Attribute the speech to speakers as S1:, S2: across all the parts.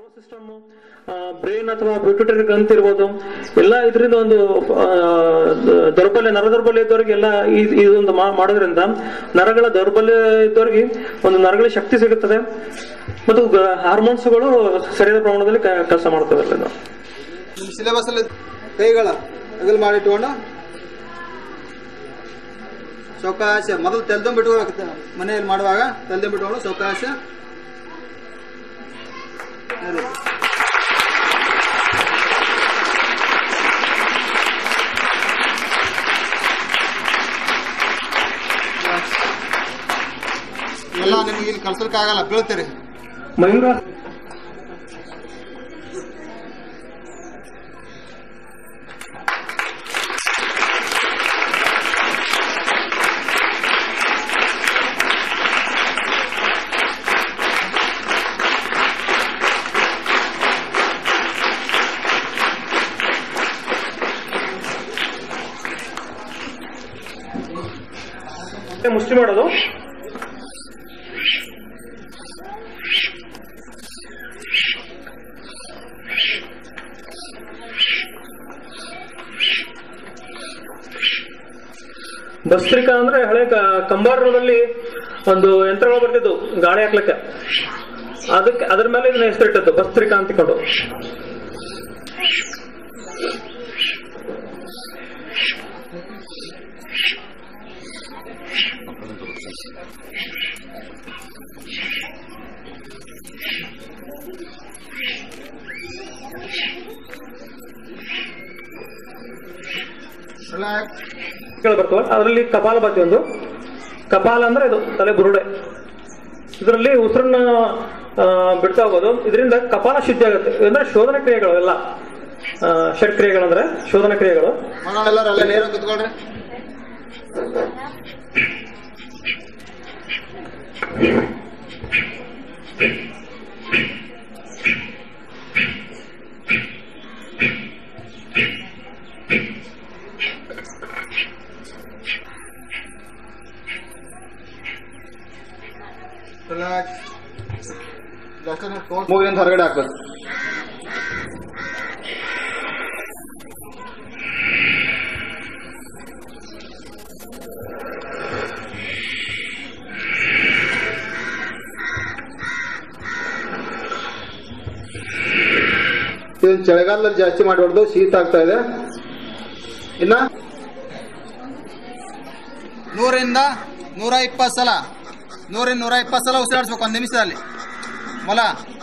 S1: Nervous system brain ಅಥವಾ ಬ್ಯೂಟಿಟರಿ ಗ್ರಂಥಿ ಇರ್ಬೋದು ಎಲ್ಲ ಇದರಿಂದ ಒಂದು ಆ, ದೌರ್ಬಲ್ಯ ನರ ದೌರ್ಬಲ್ಯ ಇದ್ದವರಿಗೆ ಎಲ್ಲ ಈ- ಇದೊಂದು ಮಾ- ಮಾಡೋದ್ರಿಂದ ನರಗಳ ದೌರ್ಬಲ್ಯ ಇದ್ದವರಿಗೆ ಒಂದು ನರಗಳ ಶಕ್ತಿ ಸಿಗುತ್ತದೆ ಮತ್ತು ಹಾರ್ಮೋನ್ಸ್ಗಳು ಸರಿಯಾದ ಪ್ರಮಾಣದಲ್ಲಿ ಕೆಲಸ ಮಾಡ್ತವೆ ಎಲ್ಲ
S2: ನಿಮ್ಮ ಸಿಲೆಬಸ್ ಅಲ್ಲಿ ಕೈಗಳ ಅಗಲ್ ಮಾಡಿಟ್ಕೊಂಡು ಸಾವಕಾಶ ಮೊದಲು ತೆಲ್ದೊಂಬಿಟ್ಕೋಬೇಕು ಮನೆಯಲ್ಲಿ ಮಾಡುವಾಗ ತೆಲ್ದೊಂಬಿಟ್ಕೊಂಡು ಸಾವಕಾಶ ಅದೇ. ಎಲ್ಲ ನಿಮ್ಗೆ ಇಲ್ಲಿ ಕಳ್ಸೋಕ್ಕಾಗಲ್ಲ ಬೀಳ್ತೀರಿ
S1: ಮಯೂರ ಮುಷ್ಟಿ ಮಾಡೋದು ಭಸ್ತ್ರಿಕಾ ಅಂದ್ರೆ ಹಳೆ ಕ- ಕಂಬಾರದಲ್ಲಿ ಒಂದು ಯಂತ್ರಗಳು ಬರ್ತಿದ್ದು ಗಾಳಿ ಹಾಕ್ಲಿಕ್ಕೆ ಅದಕ್ಕೆ ಅದ್ರ ಮೇಲೆ ಇದನ್ನ ಹೆಸರಿಟ್ಟದ್ದು ಭಸ್ತ್ರಿಕಾ ಅಂತಿಕೊಂಡು
S2: ರಿಲ್ಯಾಕ್ಸ್
S1: ಗಳು ಬರ್ತವೆ ಅದರಲ್ಲಿ ಕಪಾಲ ಭಾತಿ ಒಂದು ಕಪಾಲ ಅಂದ್ರೆ ಇದು ತಲೆ ಬುರುಡೆ ಇದರಲ್ಲಿ ಉಸಿರನ್ನ ಆ, ಬಿಡ್ತಾ ಹೋಗೋದು ಇದರಿಂದ ಕಪಾಲ ಶುದ್ಧಿ ಆಗುತ್ತೆ ಅಂದ್ರೆ ಶೋಧನ ಕ್ರಿಯೆಗಳು ಎಲ್ಲ ಆ, ಷಟ್ ಕ್ರಿಯೆಗಳಂದ್ರೆ ಶೋಧನ ಕ್ರಿಯೆಗಳು
S2: ಮಾಡೋಣ ಎಲ್ಲರೂ ಅಲ್ಲೇ ನೇರ ಕುತ್ಕೊಳ್ರಿ ರಿಲ್ಯಾಕ್ಸ್ ಮೂಗಿನಿಂದ ಹೊರಗಡೆ ಹಾಕ್ಬೇಕು ಇದನ್ನ ಚಳಿಗಾಲದಲ್ಲಿ ಜಾಸ್ತಿ ಮಾಡಬಾರ್ದು ಶೀತ ಆಗ್ತಾ ಇದೆ ಇನ್ನ ನೂರಿಂದ ನೂರ ಇಪ್ಪತ್ತು ಸಲ ನೂರಿಂದ ನೂರ ಇಪ್ಪತ್ತು ಸಲ ಉಸಿರಾಡಿಸ್ಬೇಕು ಒಂದು ನಿಮಿಷದಲ್ಲಿ ಮೊಲ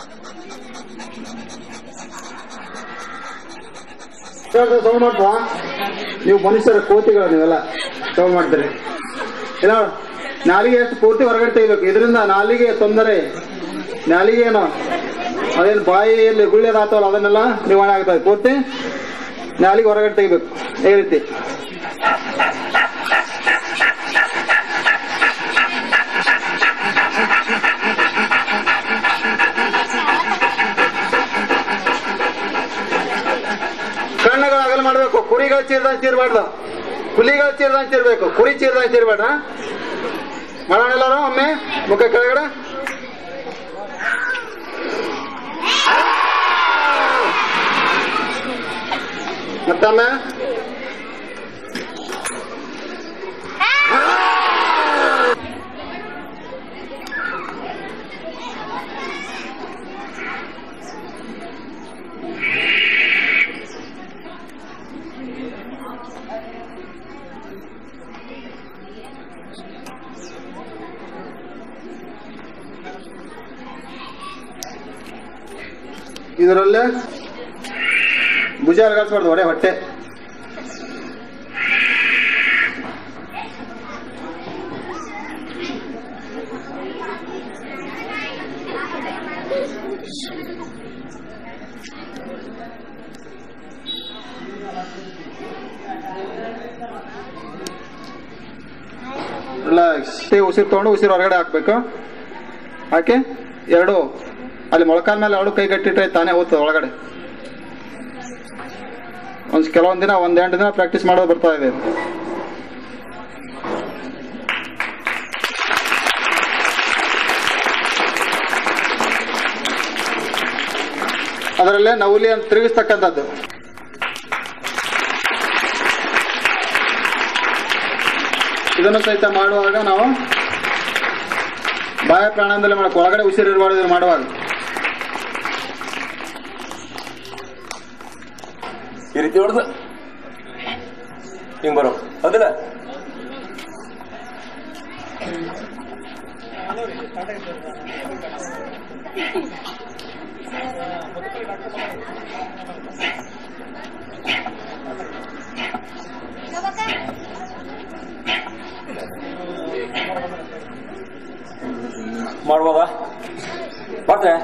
S2: ಸೌಂಡ್ ಮಾಡ್ತಾ ನೀವು ಮನುಷ್ಯರ ಕೋತಿಗಳು ನೀವೆಲ್ಲ ಸೌಂಡ್ ಮಾಡ್ತೀರಿ ಇಲ್ಲ ನಾಲಿಗೆ ಎಷ್ಟು ಪೂರ್ತಿ ಹೊರಗಡೆ ತೆಗಿಬೇಕು ಇದರಿಂದ ನಾಲಿಗೆ ತೊಂದರೆ ನಾಲಿಗೆ ಏನು ಅದೇನು ಬಾಯಿಯಲ್ಲಿ ಗುಳ್ಳೆದಾತವಲ್ಲ ಅದನ್ನೆಲ್ಲ ನಿವಾರಣೆ ಆಗ್ತದೆ ಪೂರ್ತಿ ನಾಲಿಗೆ ಹೊರಗಡೆ ತೆಗಿಬೇಕು ಈ ರೀತಿ ಕಣ್ಣುಗಳು ಅಗಲ ಮಾಡಬೇಕು ಕುರಿಗಳು ಚೀರ್ದಂಗೆ ಚೀರ್ಬಾರ್ದು ಹುಲಿಗಳು ಚೀರ್ದಂಗೆ ಚೀರ್ಬೇಕು ಕುರಿ ಚೀರ್ದಂಗೆ ಚೀರ್ಬೇಡ ಮಾಡೋಣ ಎಲ್ಲರೂ ಒಮ್ಮೆ ಮುಖ ಕೆಳಗಡೆ ಮತ್ತೊಮ್ಮೆ ಇದರಲ್ಲೇ ಭುಜ ಅಲಗಾಡ್ಸ್ಬಾರ್ದು ಹೊಡೆ ಹೊಟ್ಟೆ ರಿಲ್ಯಾಕ್ಸ್ ಉಸಿರು ತಗೊಂಡು ಉಸಿರು ಹೊರಗಡೆ ಹಾಕ್ಬೇಕು ಹಾಕಿ ಎರಡು ಅಲ್ಲಿ ಮೊಳಕಾಲ ಮೇಲೆ ಎರಡು ಕೈ ಗಟ್ಟಿಟ್ರೆ ತಾನೇ ಹೋಗ್ತದೆ ಒಳಗಡೆ ಒಂದ್ ಕೆಲವೊಂದ್ ದಿನ ಒಂದ್ ಎಂಟು ದಿನ ಪ್ರಾಕ್ಟೀಸ್ ಮಾಡೋದು ಬರ್ತಾ ಇದೆ ಅದರಲ್ಲೇ ನವಲಿ ಅಂತ ತಿರುಗಿಸ್ತಕ್ಕಂಥದ್ದು ಇದನ್ನು ಸಹಿತ ಮಾಡುವಾಗ ನಾವು ಬಾಯ ಪ್ರಾಣಾಂದೋಲನ ಮಾಡಕ್ಕೆ ಒಳಗಡೆ ಉಸಿರಿರಬಾರ್ದು ಇದನ್ನು ಮಾಡುವಾಗ
S3: ಈ ರೀತಿ ಹೊಡೆದು ಹಿಂಗ್ ಬರೋ ಹೌದಿಲ್ಲ ಮಾಡ್ಬೋದಾ ಮಾಡ್ತೆ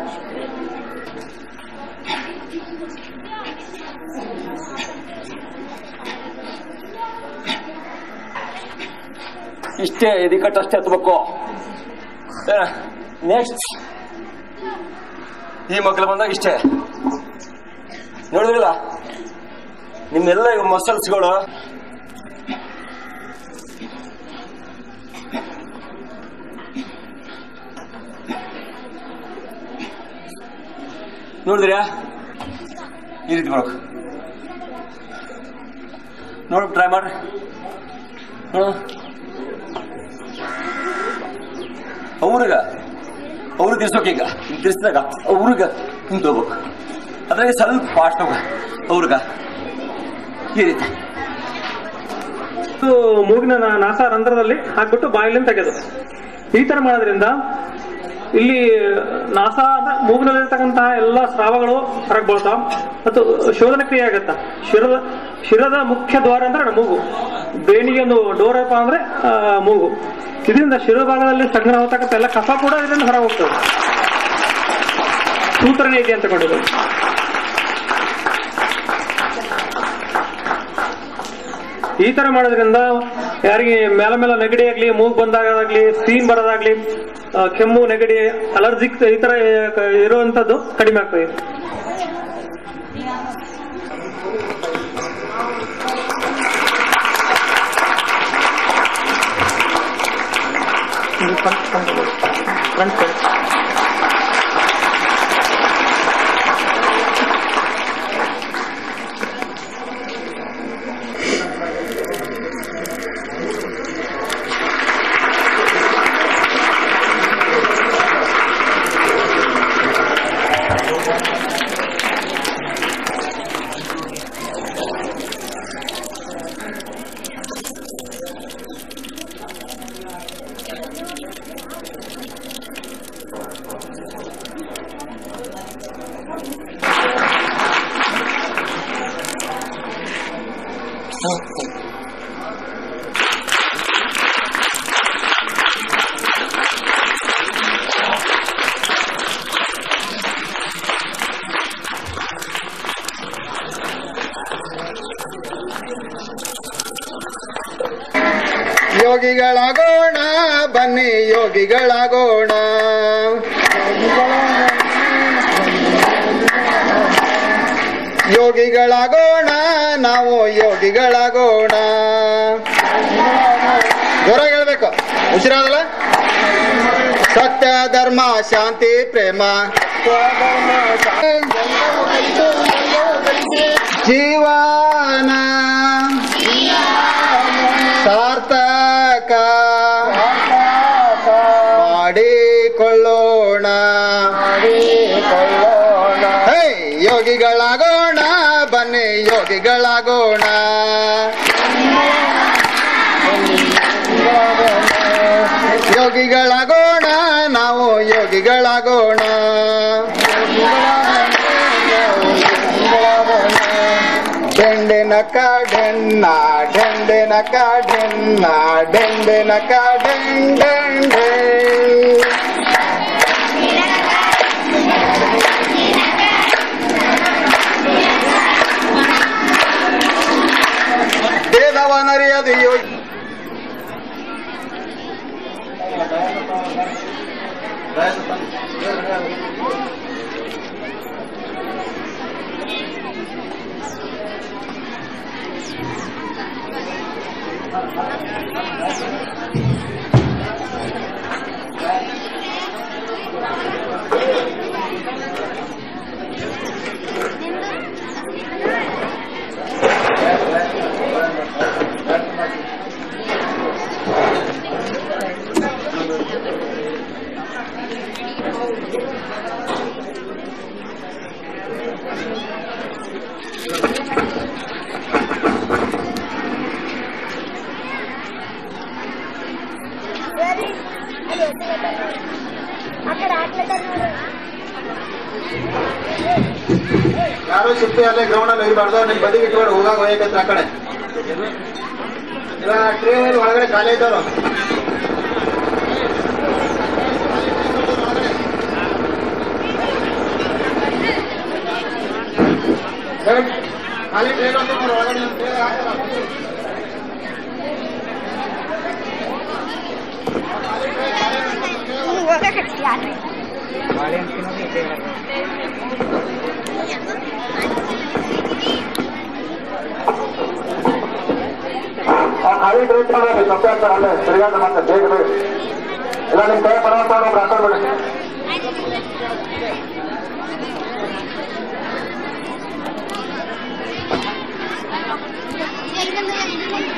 S3: ಇಷ್ಟೇ ಇದಕ್ಕಟ್ಟು ಅಷ್ಟೇ ಹತ್ಬೇಕು ನೆಕ್ಸ್ಟ್ ಈ ಮಕ್ಕಳು ಬಂದಾಗ ಇಷ್ಟೇ ನೋಡಿದ್ರಲ್ಲ ನಿಮ್ಮೆಲ್ಲ ಇವ್ ಮಸಲ್ಸ್ಗಳು ನೋಡಿದ್ರ್ಯಾ ಈ ರೀತಿ ಬರೋಕ್ ನೋಡ್ ಟ್ರೈ ಮಾಡ್ರಿ ನೋಡು ಅವ್ರಿಗ ಅವ್ರು ತಿರ್ಸೋಕೆ ಈಗ ಹಿಂಗ್ ತಿರ್ಸಿದಾಗ ಅವ್ರಿಗ ಹಿಂಗ್ ತಗೋಬೇಕು ಅದ್ರಾಗೆ ಸ್ವಲ್ಪ ಫಾಸ್ಟ್ ಹೋಗ ಅವ್ರಿಗ ಈ ರೀತಿ
S1: ಇದು ಮೂಗಿನ ನಾ- ನಾಸ ರಂಧ್ರದಲ್ಲಿ ಹಾಕ್ಬಿಟ್ಟು ಬಾಯಿಲಿಂದ ತೆಗೆದು ಈ ತರ ಮಾಡೋದ್ರಿಂದ ಇಲ್ಲಿ ನಾಸ ಅಂದ್ರೆ ಮೂಗಿನಲ್ಲಿರ್ತಕ್ಕಂತಹ ಎಲ್ಲ ಸ್ರಾವಗಳು ಹೊರಗೆ ಬೀಳ್ತಾವ ಮತ್ತು ಶೋಧನ ಕ್ರಿಯೆ ಆಗತ್ತ ಶಿರದ ಶಿರದ ಮುಖ್ಯ ದ್ವಾರ ಅಂದ್ರೆ ಮೂಗು ಬೇಣಿಗೆ ಒಂದು ಡೋರ್ ಅಪ್ಪ ಅಂದ್ರೆ ಆ, ಮೂಗು ಇದರಿಂದ ಶಿರ ಭಾಗದಲ್ಲಿ ಸಂಗ್ರಹ ಹೋಗ್ತಕ್ಕಂಥ ಎಲ್ಲ ಕಫ ಕೂಡ ಇದರಿಂದ ಹೊರಗೆ ಹೋಗ್ತದೆ ಸೂತ್ರನೇ ಇದೆ ಅಂತ ಕೊಂಡಿದ್ದು ಈ ತರ ಮಾಡೋದ್ರಿಂದ ಯಾರಿಗೆ ಮೇಲ ಮೇಲೆ ನೆಗಡಿ ಆಗ್ಲಿ ಮೂಗ್ ಬಂದಾಗಲಿ ಸ್ಟೀಮ್ ಬರೋದಾಗ್ಲಿ ಆ, ಕೆಮ್ಮು ನೆಗಡಿ ಅಲರ್ಜಿಕ್ ಈ ತರ ಇರುವಂತದ್ದು ಕಡಿಮೆ ಆಗ್ತದೆ
S2: ಯೋಗಿಗಳಾಗೋಣ ಬನ್ನಿ ಯೋಗಿಗಳಾಗೋಣ ಯೋಗಿಗಳಾಗೋಣ ನಾವು ಯೋಗಿಗಳಾಗೋಣ ಜೋರ ಹೇಳ್ಬೇಕು ಉಸಿರಾದಲ್ಲ ಸತ್ಯ ಧರ್ಮ ಶಾಂತಿ ಪ್ರೇಮ ಜೀವನ ಸಾರ್ಥಕ ಮಾಡಿಕೊಳ್ಳೋಣ ಹೇ ಯೋಗಿಗಳಾಗೋಣ ಬನ್ನಿ ಯೋಗಿಗಳಾಗೋಣ ಯೋಗಿಗಳಾಗೋಣ ನಾವು ಯೋಗಿಗಳಾಗೋಣ ಡೆಂಡೆನ ಕಾಡೆನ್ನ ಡೆಂಡೆನ ಕಾಡೆನ್ನ ಡೆಂಡೆನ ಕಾಡೆಂಡೆಂಡೆ ಭೇದವನರಿಯದು ಯೋಗಿ
S4: అక్కడ ఆటలు
S2: ಯಾರು ಸಿಪ್ಪಿ ಅಲ್ಲೇ ಗ್ರೌಂಡ್ ಅಲ್ಲಿ ಒಯ್ಬಾರ್ದು ನಿಮ್ ಬದಿಗೆ ಇಟ್ಕೊಂಡು ಹೋಗಾಗ ಹೋಗಕತ್ರ ಆ ಕಡೆ ಇಲ್ಲ ಟ್ರೇ ಒಳಗಡೆ ಖಾಲಿ ಇದ್ದವರು ಖಾಲಿ ಟ್ರೇ ಒಳಗಡೆ ಒಂದ್ tray ಹಾಕ್ತಾರೆ.
S4: ಹೋಗಕತ್ತಿ ಆಟ
S2: ಖಾಲಿ ಟ್ರೇ ಇಟ್ಕೊಂಡ್ರೆ ಸೊಪ್ಪೆ ಹಾಕ್ತಾರೆ ಅಲ್ಲೇ ತಿರುಗಾಟ ಮತ್ತೆ ಬೇಗ ಬೇಗ ಇಲ್ಲ ನಿಮ್ ಕೈ ಪರಮಾತ್ಮ ಒಬ್ರು ಹಾಕೋಬೇಡಿ
S4: ಹೆಂಗಂದ್ರೆ